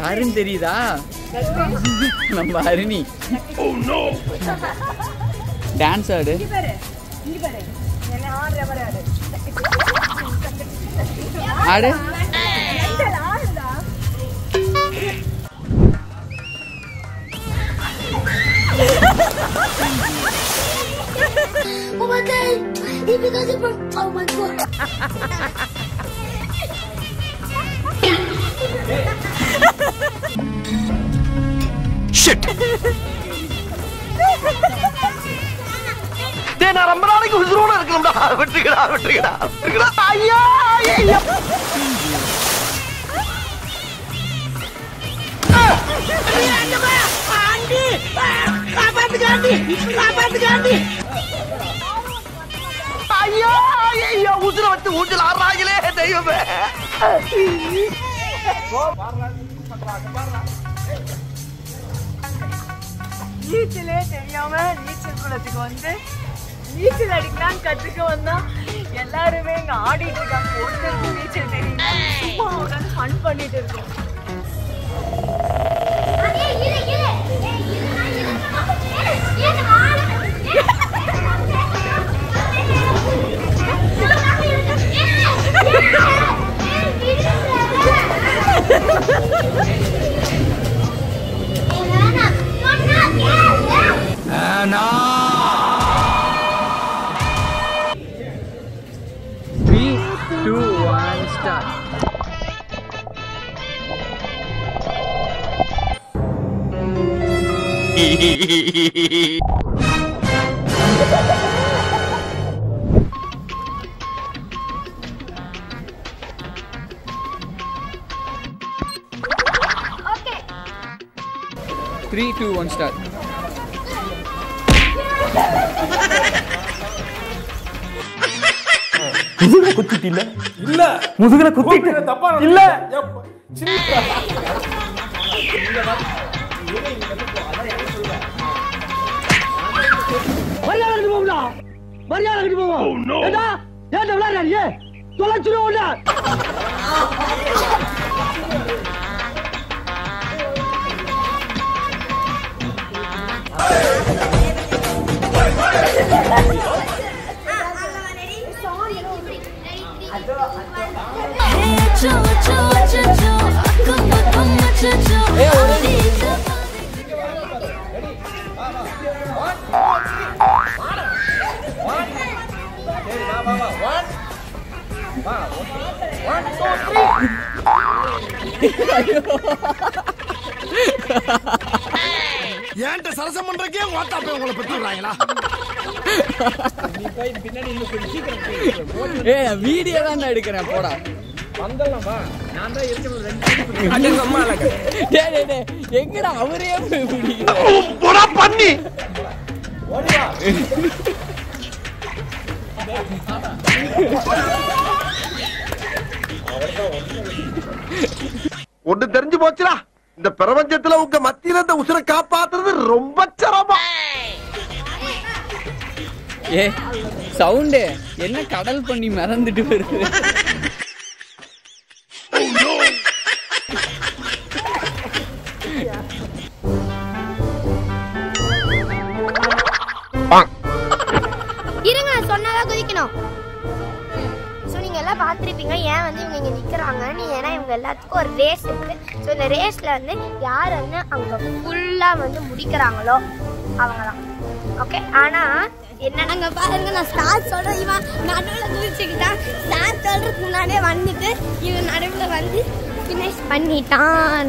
யாருன்னு தெரியுதா நம்ம அருணி டான்ஸ் ஆடு ஆடு Oh my god! He because it from. Oh my god! டேய் நான் ரொம்ப நாளைக்கு உசுரோட இருக்கணும்டா விட்டுக்கடா விட்டுக்கடா விட்டுக்கடா ஐயா ஐயா ஐயா ஐயா உசுர வச்சு ஊஞ்சல் ஆடுறாங்களே தெய்வமே நீச்சலே தெரியாம நீச்சல் குளத்துக்கு வந்து நீச்சல் அடிக்கலாம்னு கத்துக்க வந்தா எல்லாருமே இங்க ஆடிட்டு இருக்காங்க ஒருத்தருக்கு நீச்சல் தெரியல சும்மா உட்காந்து ஃபன் பண்ணிட்டு இருக்கோம் three two one start three two one start முதுகுல குத்திட்டு இல்ல ஏன்ட்ட சரசம் பண்றக்கே ஓட்டா போய் உங்களை பெற்று விடுறாங்களா ஏ வீடியோ தான் எடுக்கிறேன் போடா டேய், டேய், டேய், எங்கடா அவரே போய் பிடிக்கிறேன் போடா பண்ணி ஒண்ணு தெரிஞ்சு போச்சுடா இந்த பிரபஞ்சத்துல உங்க மத்தியில இந்த உசுரை காப்பாத்துறது ரொம்ப சிரமம் ஏ சவுண்டு என்ன கடல் பண்ணி மறந்துட்டு வருது இருங்க சொன்னாதான் குதிக்கணும் ஸோ நீங்கள் எல்லாம் பார்த்துருப்பீங்க ஏன் வந்து இவங்க இங்கே நிற்கிறாங்கன்னு ஏன்னா இவங்க எல்லாத்துக்கும் ஒரு ரேஸ் இருக்குது ஸோ இந்த ரேஸில் வந்து யார் வந்து அவங்க ஃபுல்லாக வந்து முடிக்கிறாங்களோ அவங்க தான் ஓகே ஆனால் என்னங்க பாருங்க நான் ஸ்டார்ட் சொல்கிறேன் இவன் நடுவில் குதிச்சுக்கிட்டான் ஸ்டார்ட் சொல்கிறதுக்கு முன்னாடியே வந்துட்டு இவன் நடுவில் வந்து ஃபினிஷ் பண்ணிட்டான்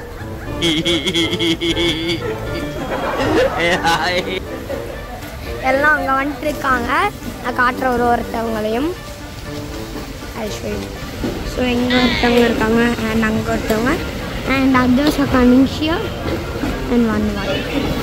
எல்லாம் அங்கே வந்துட்டு இருக்காங்க நான் காட்டுற ஒரு ஒருத்தவங்களையும் ஸோ இங்கே ஒருத்தவங்க இருக்காங்க அண்ட் அங்கே ஒருத்தவங்க and others are coming here and one one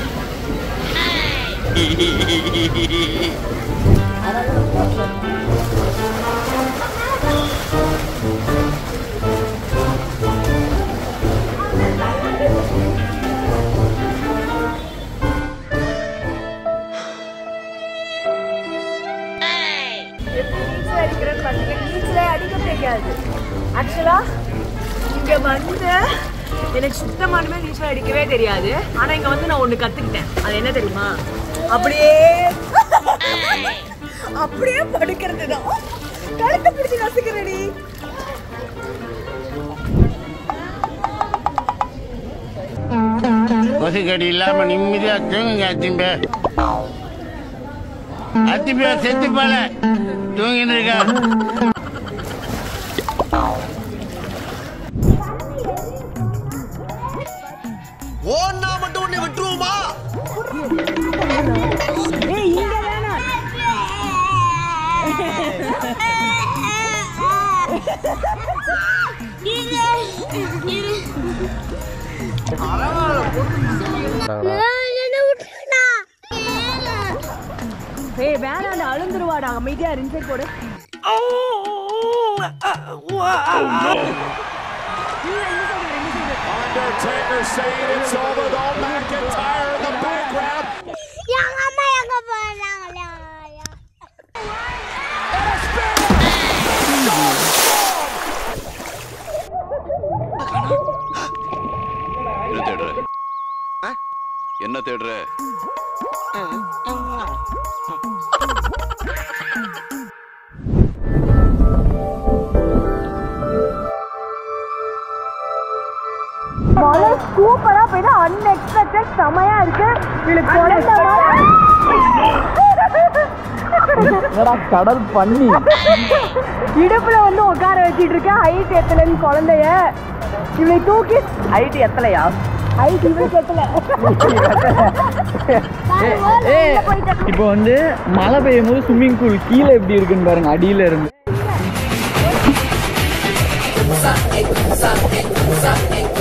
எப்படி நீச்சல் அடிக்கிறேன்னு பார்த்தீங்கன்னா நீச்சலே அடிக்க தெரியாது ஆக்சுவலா இங்க வந்து எனக்கு சுத்தமானுமே நீச்சல் அடிக்கவே தெரியாது ஆனா இங்க வந்து நான் ஒண்ணு கத்துக்கிட்டேன் அது என்ன தெரியுமா அப்படியே அப்படியே படுக்கிறது தான் கழுத்தை பிடிச்சி நசுக்கிறடி கொசுக்கடி இல்லாம நிம்மதியா தூங்குங்க அத்திம்பே அத்திம்பே செத்து போல தூங்கின்னு இருக்கா ஓன்னா மட்டும் உன்னை விட்டுருவோமா ஏய் இங்க வேணாம் ஏய் வேணாம் அழுந்துருவாடா அமைதியா ரின்சைட் போடு Undertaker saying it's over, though. McIntyre in the background. எங்க அம்மா எங்க போறாங்களா என்ன தேடுற என்ன தேடுற மழை சூப்பரா போயிட்டு அன்எக்ஸ்பெக்டட் செமையா இருக்கு இவளுக்கு குழந்தை என்னடா கடல் பண்ணி இடுப்புல வந்து உட்கார வச்சிட்டு இருக்கேன் ஹைட் எத்தலைன்னு குழந்தைய இவளை தூக்கி ஹைட் எத்தலையா ஹைட் இவளுக்கு எத்தல ஏ இப்போ வந்து மழை பெய்யும் போது ஸ்விம்மிங் பூல் கீழே எப்படி இருக்குன்னு பாருங்க அடியில இருந்து